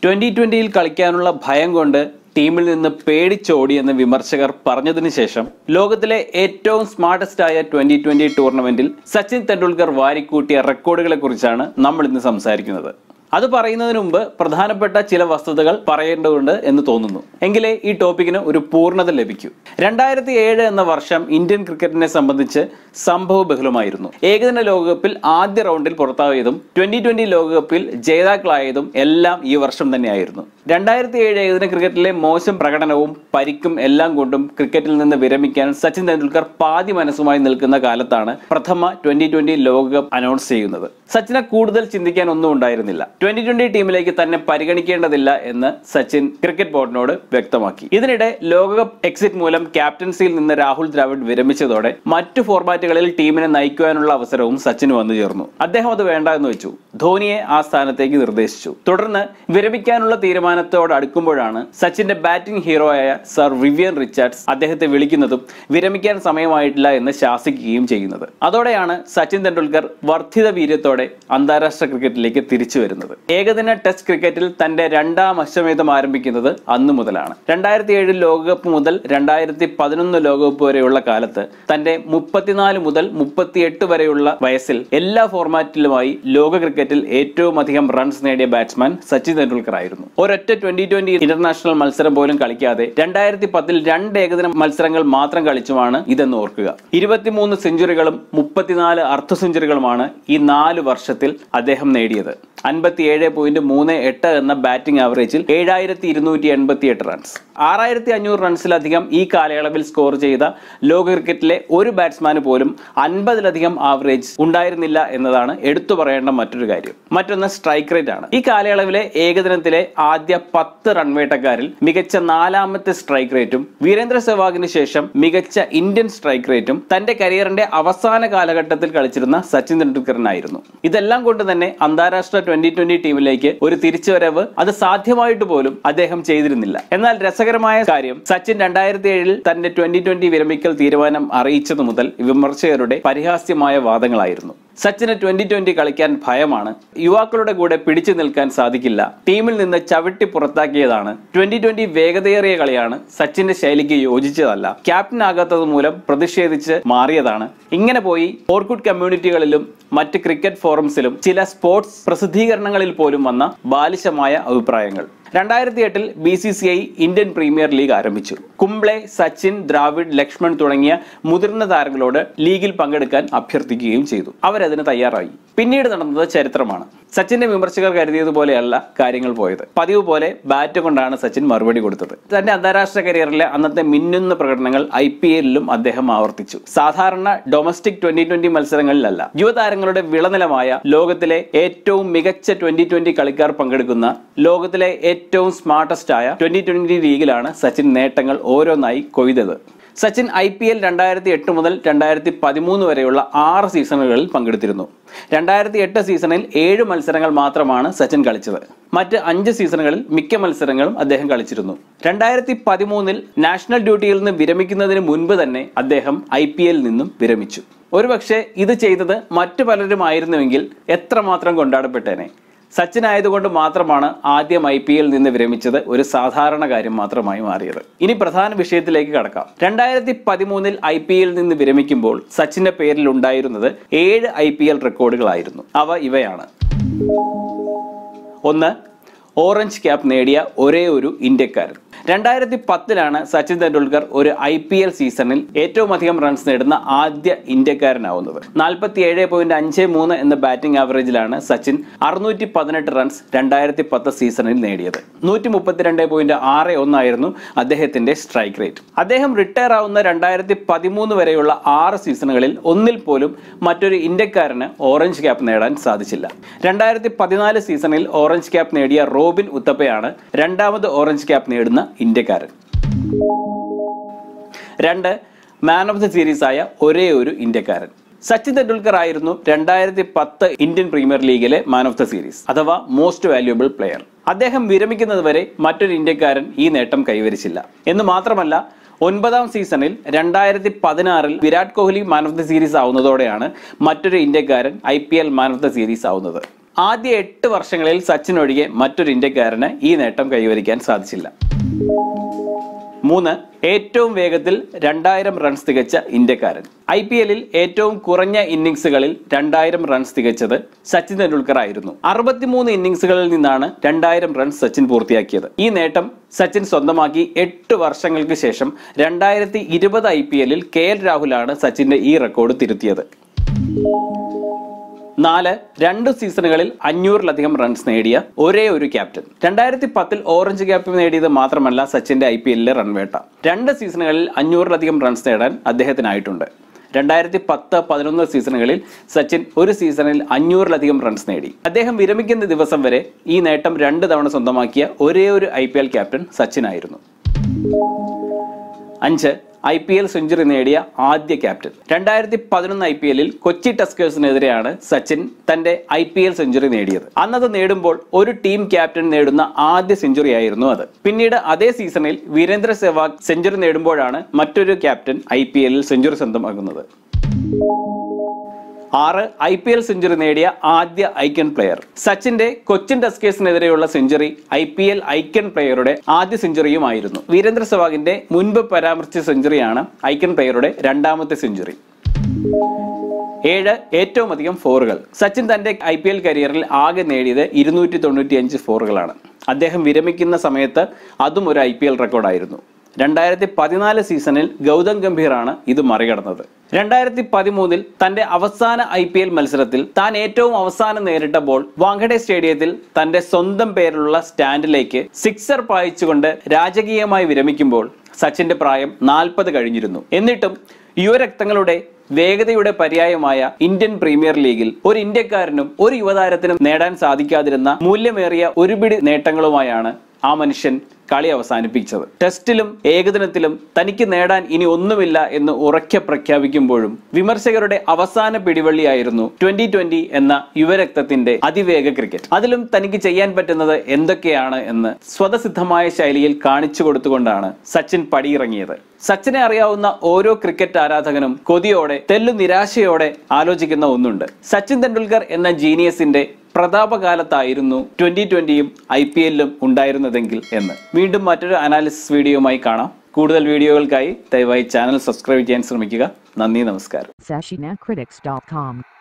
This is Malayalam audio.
ട്വന്റി ട്വന്റിയിൽ കളിക്കാനുള്ള ഭയം കൊണ്ട് ടീമിൽ നിന്ന് പേടിച്ചോടിയെന്ന് വിമർശകർ പറഞ്ഞതിനു ശേഷം ലോകത്തിലെ ഏറ്റവും സ്മാർട്ടസ്റ്റ് ആയ ട്വന്റി ട്വന്റി ടൂർണമെന്റിൽ സച്ചിൻ തെണ്ടുൽക്കർ വാരിക്കൂട്ടിയ റെക്കോർഡുകളെ കുറിച്ചാണ് നമ്മൾ ഇന്ന് സംസാരിക്കുന്നത് അത് പറയുന്നതിന് മുമ്പ് പ്രധാനപ്പെട്ട ചില വസ്തുതകൾ പറയേണ്ടതുണ്ട് എന്ന് തോന്നുന്നു എങ്കിലേ ഈ ടോപ്പിക്കിന് ഒരു പൂർണ്ണത ലഭിക്കൂ രണ്ടായിരത്തി ഏഴ് എന്ന വർഷം ഇന്ത്യൻ ക്രിക്കറ്റിനെ സംബന്ധിച്ച് സംഭവ ബഹുലമായിരുന്നു ഏകദിന ലോകകപ്പിൽ ആദ്യ റൗണ്ടിൽ പുറത്തായതും ട്വന്റി ട്വന്റി ലോകകപ്പിൽ ജേതാക്കളായതും എല്ലാം ഈ വർഷം തന്നെയായിരുന്നു രണ്ടായിരത്തി ഏഴ് ഏകദിന ക്രിക്കറ്റിലെ മോശം പ്രകടനവും പരിക്കും എല്ലാം കൊണ്ടും ക്രിക്കറ്റിൽ നിന്ന് വിരമിക്കാൻ സച്ചിൻ തെണ്ടുൽക്കർ പാതി മനസ്സുമായി നിൽക്കുന്ന കാലത്താണ് പ്രഥമ ട്വന്റി ട്വന്റി ലോകകപ്പ് അനൗൺസ് ചെയ്യുന്നത് സച്ചിനെ കൂടുതൽ ചിന്തിക്കാൻ ഒന്നും ഉണ്ടായിരുന്നില്ല ട്വന്റി ട്വന്റി ടീമിലേക്ക് തന്നെ പരിഗണിക്കേണ്ടതില്ല എന്ന് സച്ചിൻ ക്രിക്കറ്റ് ബോർഡിനോട് വ്യക്തമാക്കി ഇതിനിടെ ലോകകപ്പ് എക്സിറ്റ് മൂലം ക്യാപ്റ്റൻസിയിൽ നിന്ന് രാഹുൽ ദ്രാവിഡ് വിരമിച്ചതോടെ മറ്റു ഫോർമാറ്റുകളിൽ ടീമിനെ നയിക്കുവാനുള്ള അവസരവും സച്ചിന് വന്നു ചേർന്നു അദ്ദേഹം അത് വേണ്ട എന്ന് വെച്ചു ധോനിയെ ആ സ്ഥാനത്തേക്ക് നിർദ്ദേശിച്ചു തുടർന്ന് വിരമിക്കാനുള്ള തീരുമാനത്തോട് അടുക്കുമ്പോഴാണ് സച്ചിന്റെ ബാറ്റിംഗ് ഹീറോയായ സർ വിവിയൻ റിച്ചാർഡ്സ് അദ്ദേഹത്തെ വിളിക്കുന്നതും വിരമിക്കാൻ സമയമായിട്ടില്ല എന്ന് ശാസിക്കുകയും ചെയ്യുന്നത് അതോടെയാണ് സച്ചിൻ തെണ്ടുൽക്കർ വർദ്ധിത വീര്യത്തോടെ അന്താരാഷ്ട്ര ക്രിക്കറ്റിലേക്ക് തിരിച്ചു വരുന്നത് ഏകദിന ടെസ്റ്റ് ക്രിക്കറ്റിൽ തന്റെ രണ്ടാം അശ്വമേധം ആരംഭിക്കുന്നത് അന്നു മുതലാണ് രണ്ടായിരത്തി ഏഴിൽ ലോകകപ്പ് മുതൽ രണ്ടായിരത്തി പതിനൊന്ന് ലോകകപ്പ് വരെയുള്ള കാലത്ത് തന്റെ മുപ്പത്തിനാല് മുതൽ മുപ്പത്തിയെട്ട് വരെയുള്ള വയസ്സിൽ എല്ലാ ഫോർമാറ്റിലുമായി ലോക ക്രിക്കറ്റിൽ ഏറ്റവും അധികം റൺസ് നേടിയ ബാറ്റ്സ്മാൻ സച്ചിൻ തെണ്ടുൽക്കർ ആയിരുന്നു ഒരൊറ്റ ട്വന്റി ട്വന്റി ഇന്റർനാഷണൽ മത്സരം പോലും കളിക്കാതെ രണ്ടായിരത്തി പത്തിൽ രണ്ട് ഏകദിന മത്സരങ്ങൾ മാത്രം കളിച്ചുമാണ് ഇതെന്ന് ഓർക്കുക ഇരുപത്തിമൂന്ന് സെഞ്ചുറികളും മുപ്പത്തിനാല് അർദ്ധ സെഞ്ചുറികളുമാണ് ഈ നാല് വർഷത്തിൽ അദ്ദേഹം നേടിയത് അൻപത്തിയേഴ് പോയിന്റ് മൂന്ന് എട്ട് എന്ന ബാറ്റിംഗ് ആവറേജിൽ ഏഴായിരത്തി ഇരുന്നൂറ്റി എൺപത്തി എട്ട് റൺസ് ആറായിരത്തി അഞ്ഞൂറ് റൺസിലധികം ഈ കാലയളവിൽ സ്കോർ ചെയ്ത ലോക ക്രിക്കറ്റിലെ ഒരു ബാറ്റ്സ്മാന് പോലും അൻപതിലധികം ആവറേജ് ഉണ്ടായിരുന്നില്ല എന്നതാണ് എടുത്തു പറയേണ്ട മറ്റൊരു കാര്യം മറ്റൊന്ന് സ്ട്രൈക്ക് റേറ്റ് ആണ് ഈ കാലയളവിലെ ഏകദിനത്തിലെ ആദ്യ പത്ത് റൺവേട്ടക്കാരിൽ മികച്ച നാലാമത്തെ സ്ട്രൈക്ക് റേറ്റും വീരേന്ദ്ര സെവാഗിന് ശേഷം മികച്ച ഇന്ത്യൻ സ്ട്രൈക്ക് റേറ്റും തന്റെ കരിയറിന്റെ അവസാന കാലഘട്ടത്തിൽ കളിച്ചിരുന്ന സച്ചിൻ തെണ്ടുൽക്കറിനായിരുന്നു ഇതെല്ലാം കൊണ്ട് തന്നെ അന്താരാഷ്ട്ര ട്വന്റി ട്വന്റി ടീമിലേക്ക് ഒരു തിരിച്ചുവരവ് അത് സാധ്യമായിട്ട് പോലും അദ്ദേഹം ചെയ്തിരുന്നില്ല എന്നാൽ രസകരമായ കാര്യം സച്ചിൻ രണ്ടായിരത്തി ഏഴിൽ തന്റെ ട്വന്റി ട്വന്റി വിരമിക്കൽ തീരുമാനം അറിയിച്ചതു മുതൽ വിമർശകരുടെ പരിഹാസ്യമായ വാദങ്ങളായിരുന്നു സച്ചിന് ട്വന്റി ട്വന്റി കളിക്കാൻ ഭയമാണ് യുവാക്കളുടെ കൂടെ പിടിച്ചു നിൽക്കാൻ സാധിക്കില്ല ടീമിൽ നിന്ന് ചവിട്ടി പുറത്താക്കിയതാണ് ട്വന്റി ട്വന്റി വേഗതയേറിയ കളിയാണ് സച്ചിന്റെ ശൈലിക്ക് യോജിച്ചതല്ല ക്യാപ്റ്റൻ ആകാത്തത് മൂലം പ്രതിഷേധിച്ച് മാറിയതാണ് ഇങ്ങനെ പോയി ഓർക്കുഡ് കമ്മ്യൂണിറ്റികളിലും മറ്റ് ക്രിക്കറ്റ് ഫോറംസിലും ചില സ്പോർട്സ് പ്രസിദ്ധീകരണങ്ങളിൽ പോലും വന്ന ബാലിശമായ അഭിപ്രായങ്ങൾ രണ്ടായിരത്തി എട്ടിൽ B C C I Indian premier league ആരംഭിച്ചു കുംബ്ലെ സച്ചിൻ ദ്രാവിഡ് ലക്ഷ്മൺ തുടങ്ങിയ മുതിർന്ന താരങ്ങളോട് ലീഗിൽ പങ്കെടുക്കാൻ അഭ്യർത്ഥിക്കുകയും ചെയ്തു അവരതിന് തയ്യാറായി പിന്നീട് നടന്നത് ചരിത്രമാണ് സച്ചിന്റെ വിമർശകർ കരുതിയതുപോലെയല്ല കാര്യങ്ങൾ പോയത് പതിവ് പോലെ ബാറ്റ് കൊണ്ടാണ് സച്ചിൻ മറുപടി കൊടുത്തത് തന്റെ അന്താരാഷ്ട്ര കരിയറിലെ അന്നത്തെ മിന്നുന്ന പ്രകടനങ്ങൾ ഐ പി എല്ലിലും അദ്ദേഹം ആവർത്തിച്ചു സാധാരണ ഡൊമസ്റ്റിക് ട്വന്റി ട്വന്റി മത്സരങ്ങളിലല്ല യുവതാരങ്ങളുടെ വിളനിലമായ ലോകത്തിലെ ഏറ്റവും മികച്ച ട്വന്റി ട്വന്റി കളിക്കാർ പങ്കെടുക്കുന്ന ലോകത്തിലെ ഏറ്റവും സ്മാർട്ടസ്റ്റ് ആയ ട്വന്റി ട്വന്റി ലീഗിലാണ് സച്ചിൻ നേട്ടങ്ങൾ ഓരോന്നായി കൊയ്തത് സച്ചിൻ ഐ പി എൽ രണ്ടായിരത്തി എട്ട് മുതൽ രണ്ടായിരത്തി പതിമൂന്ന് വരെയുള്ള ആറ് സീസണുകളിൽ പങ്കെടുത്തിരുന്നു രണ്ടായിരത്തി എട്ട് സീസണിൽ ഏഴ് മത്സരങ്ങൾ മാത്രമാണ് സച്ചിൻ കളിച്ചത് മറ്റ് അഞ്ച് സീസണുകളിൽ മിക്ക മത്സരങ്ങളും അദ്ദേഹം കളിച്ചിരുന്നു രണ്ടായിരത്തി പതിമൂന്നിൽ നാഷണൽ ഡ്യൂട്ടിയിൽ നിന്ന് വിരമിക്കുന്നതിന് മുൻപ് തന്നെ അദ്ദേഹം ഐ പി എല്ലിൽ നിന്നും വിരമിച്ചു ഒരുപക്ഷെ ഇത് ചെയ്തത് മറ്റു പലരും ആയിരുന്നുവെങ്കിൽ എത്രമാത്രം കൊണ്ടാടപ്പെട്ടേനെ സച്ചിൻ ആയതുകൊണ്ട് മാത്രമാണ് ആദ്യം ഐ പി എല്ലിൽ നിന്ന് വിരമിച്ചത് ഒരു സാധാരണ കാര്യം മാത്രമായി മാറിയത് ഇനി പ്രധാന വിഷയത്തിലേക്ക് കടക്കാം രണ്ടായിരത്തി പതിമൂന്നിൽ ഐ പി എല്ലിൽ നിന്ന് വിരമിക്കുമ്പോൾ സച്ചിന്റെ പേരിൽ ഉണ്ടായിരുന്നത് ഏഴ് ഐ പി എൽ റെക്കോർഡുകളായിരുന്നു അവ ഇവയാണ് ഒന്ന് ഓറഞ്ച് ക്യാപ്പ് നേടിയ ഒരേ ഒരു ഇന്ത്യക്കാരൻ രണ്ടായിരത്തി പത്തിലാണ് സച്ചിൻ തെണ്ടുൽക്കർ ഒരു ഐ പി എൽ സീസണിൽ ഏറ്റവും അധികം റൺസ് നേടുന്ന ആദ്യ ഇന്ത്യക്കാരനാവുന്നത് നാൽപ്പത്തി ഏഴ് പോയിന്റ് അഞ്ച് മൂന്ന് എന്ന ബാറ്റിംഗ് ആവറേജിലാണ് സച്ചിൻ അറുന്നൂറ്റി പതിനെട്ട് റൺസ് രണ്ടായിരത്തി പത്ത് സീസണിൽ നേടിയത് നൂറ്റി മുപ്പത്തിരണ്ട് പോയിന്റ് ആറ് ഒന്നായിരുന്നു അദ്ദേഹത്തിന്റെ സ്ട്രൈക്ക് റേറ്റ് അദ്ദേഹം റിട്ടയർ ആവുന്ന രണ്ടായിരത്തി പതിമൂന്ന് വരെയുള്ള ആറ് സീസണുകളിൽ ഒന്നിൽ പോലും മറ്റൊരു ഇന്ത്യക്കാരന് ഓറഞ്ച് ക്യാപ്പ് നേടാൻ സാധിച്ചില്ല രണ്ടായിരത്തി പതിനാല് സീസണിൽ ഓറഞ്ച് ക്യാപ്പ് നേടിയ റോബിൻ ഉത്തപ്പയാണ് രണ്ടാമത് ഓറഞ്ച് ക്യാപ്പ് നേടുന്ന ഇന്ത്യക്കാരൻ രണ്ട് മാൻ ഓഫ് ദി സീരീസ് ആയ ഒരേ ഒരു ഇന്ത്യക്കാരൻ സച്ചിൻ തെണ്ടുൽക്കർ ആയിരുന്നു രണ്ടായിരത്തി പത്ത് ഇന്ത്യൻ പ്രീമിയർ ലീഗിലെ മാൻ ഓഫ് ദ സീരീസ് അഥവാ മോസ്റ്റ് വാല്യുബിൾ പ്ലെയർ അദ്ദേഹം വിരമിക്കുന്നത് വരെ മറ്റൊരു ഇന്ത്യക്കാരൻ ഈ നേട്ടം കൈവരിച്ചില്ല എന്ന് മാത്രമല്ല ഒൻപതാം സീസണിൽ രണ്ടായിരത്തി പതിനാറിൽ Virat Kohli man of the series ആവുന്നതോടെയാണ് മറ്റൊരു ഇന്ത്യക്കാരൻ I P L man of the series ആവുന്നത് ആദ്യ എട്ട് വർഷങ്ങളിൽ സച്ചിൻ ഒഴികെ മറ്റൊരു ഇന്ത്യക്കാരന് ഈ നേട്ടം കൈവരിക്കാൻ സാധിച്ചില്ല മൂന്ന് ഏറ്റവും വേഗത്തിൽ രണ്ടായിരം റൺസ് തികച്ച ഇന്ത്യക്കാരൻ ഐ പി എല്ലിൽ ഏറ്റവും കുറഞ്ഞ ഇന്നിംഗ്സുകളിൽ രണ്ടായിരം റൺസ് തികച്ചത് സച്ചിൻ തെണ്ടുൽക്കർ ആയിരുന്നു അറുപത്തിമൂന്ന് ഇന്നിംഗ്സുകളിൽ നിന്നാണ് രണ്ടായിരം റൺസ് സച്ചിൻ പൂർത്തിയാക്കിയത് ഈ നേട്ടം സച്ചിൻ സ്വന്തമാക്കി എട്ട് വർഷങ്ങൾക്ക് ശേഷം രണ്ടായിരത്തി ഇരുപത് ഐ പി എല്ലിൽ കെ എൽ രാഹുലാണ് സച്ചിന്റെ ഈ റെക്കോർഡ് തിരുത്തിയത് നാല് രണ്ട് സീസണുകളിൽ അഞ്ഞൂറിലധികം റൺസ് നേടിയ ഒരേ ഒരു ക്യാപ്റ്റൻ രണ്ടായിരത്തി പത്തിൽ ഓറഞ്ച് ക്യാപ്പ് നേടിയത് മാത്രമല്ല സച്ചിന്റെ ഐ പി എല്ലിലെ റൺവേട്ട രണ്ട് സീസണുകളിൽ അഞ്ഞൂറിലധികം റൺസ് നേടാൻ അദ്ദേഹത്തിനായിട്ടുണ്ട് രണ്ടായിരത്തി പത്ത് പതിനൊന്ന് സീസണുകളിൽ സച്ചിൻ ഒരു സീസണിൽ അഞ്ഞൂറിലധികം റൺസ് നേടി അദ്ദേഹം വിരമിക്കുന്ന ദിവസം വരെ ഈ നേട്ടം രണ്ട് തവണ സ്വന്തമാക്കിയ ഒരേ ഒരു I P L captain Sachin ആയിരുന്നു അഞ്ച് ഐ പി എൽ സെഞ്ചുറി നേടിയ ആദ്യ ക്യാപ്റ്റൻ രണ്ടായിരത്തി പതിനൊന്ന് ഐ പി എല്ലിൽ കൊച്ചി ടസ്കേഴ്സിനെതിരെയാണ് സച്ചിൻ തന്റെ ഐ പി എൽ സെഞ്ചുറി നേടിയത് അന്നത് നേടുമ്പോൾ ഒരു ടീം ക്യാപ്റ്റൻ നേടുന്ന ആദ്യ സെഞ്ചുറി ആയിരുന്നു അത് പിന്നീട് അതേ സീസണിൽ വീരേന്ദ്ര സെവാഗ് സെഞ്ചുറി നേടുമ്പോഴാണ് മറ്റൊരു ക്യാപ്റ്റൻ ഐ പി എല്ലിൽ സെഞ്ചുറി സ്വന്തമാക്കുന്നത് ആറ് ഐ പി എൽ സെഞ്ചുറി നേടിയ ആദ്യ ഐക്കൺ പ്ലെയർ സച്ചിന്റെ കൊച്ചിൻ ടസ്കേഴ്സിനെതിരെയുള്ള century I P L icon പ്ലെയറുടെ ആദ്യ സെഞ്ചുറിയുമായിരുന്നു വീരേന്ദ്ര സെവാഗിന്റെ മുൻപ് പരാമർശിച്ച സെഞ്ചുറിയാണ് ഐക്കൺ പ്ലെയറുടെ രണ്ടാമത്തെ സെഞ്ചുറി ഏഴ് ഏറ്റവും അധികം ഫോറുകൾ സച്ചിൻ തന്റെ ഐ പി എൽ കരിയറിൽ ആകെ നേടിയത് ഇരുന്നൂറ്റി തൊണ്ണൂറ്റി അഞ്ച് ഫോറുകളാണ് അദ്ദേഹം വിരമിക്കുന്ന സമയത്ത് അതും ഒരു ഐ പി എൽ റെക്കോർഡായിരുന്നു രണ്ടായിരത്തി പതിനാല് സീസണിൽ ഗൗതം ഗംഭീറാണ് ഇത് മറികടന്നത് രണ്ടായിരത്തി പതിമൂന്നിൽ തന്റെ അവസാന ഐ പി എൽ മത്സരത്തിൽ താൻ ഏറ്റവും അവസാനം നേരിട്ട ബോൾ വാങ്കഡെ സ്റ്റേഡിയത്തിൽ തന്റെ സ്വന്തം പേരിലുള്ള സ്റ്റാൻഡിലേക്ക് സിക്സർ പായിച്ചുകൊണ്ട് രാജകീയമായി വിരമിക്കുമ്പോൾ സച്ചിന്റെ പ്രായം നാൽപ്പത് കഴിഞ്ഞിരുന്നു എന്നിട്ടും യുവരക്തങ്ങളുടെ വേഗതയുടെ പര്യായമായ ഇന്ത്യൻ പ്രീമിയർ ലീഗിൽ ഒരു ഇന്ത്യക്കാരനും ഒരു യുവതാരത്തിനും നേടാൻ സാധിക്കാതിരുന്ന മൂല്യമേറിയ ഒരുപിടി നേട്ടങ്ങളുമായാണ് ആ മനുഷ്യൻ കളി അവസാനിപ്പിച്ചത് ടെസ്റ്റിലും ഏകദിനത്തിലും തനിക്ക് നേടാൻ ഇനി ഒന്നുമില്ല എന്ന് ഉറക്കെ പ്രഖ്യാപിക്കുമ്പോഴും വിമർശകരുടെ അവസാന പിടിവള്ളിയായിരുന്നു ട്വന്റി ട്വന്റി എന്ന യുവരക്തത്തിന്റെ അതിവേഗ ക്രിക്കറ്റ് അതിലും തനിക്ക് ചെയ്യാൻ പറ്റുന്നത് എന്തൊക്കെയാണ് എന്ന് സ്വതസിദ്ധമായ ശൈലിയിൽ കാണിച്ചു കൊടുത്തുകൊണ്ടാണ് സച്ചിൻ പടിയിറങ്ങിയത് സച്ചിനെ അറിയാവുന്ന ഓരോ ക്രിക്കറ്റ് ആരാധകനും കൊതിയോടെ തെല്ലു നിരാശയോടെ ആലോചിക്കുന്ന ഒന്നുണ്ട് സച്ചിൻ തെണ്ടുൽക്കർ എന്ന ജീനിയസിന്റെ പ്രതാപകാലത്തായിരുന്നു ട്വന്റി ട്വന്റിയും ഐ പി എല്ലും ഉണ്ടായിരുന്നതെങ്കിൽ എന്ന് വീണ്ടും മറ്റൊരു അനാലിസിസ് വീഡിയോയുമായി കാണാം കൂടുതൽ വീഡിയോകൾക്കായി ദയവായി ചാനൽ സബ്സ്ക്രൈബ് ചെയ്യാൻ ശ്രമിക്കുക നന്ദി നമസ്കാരം Sashinacritics.com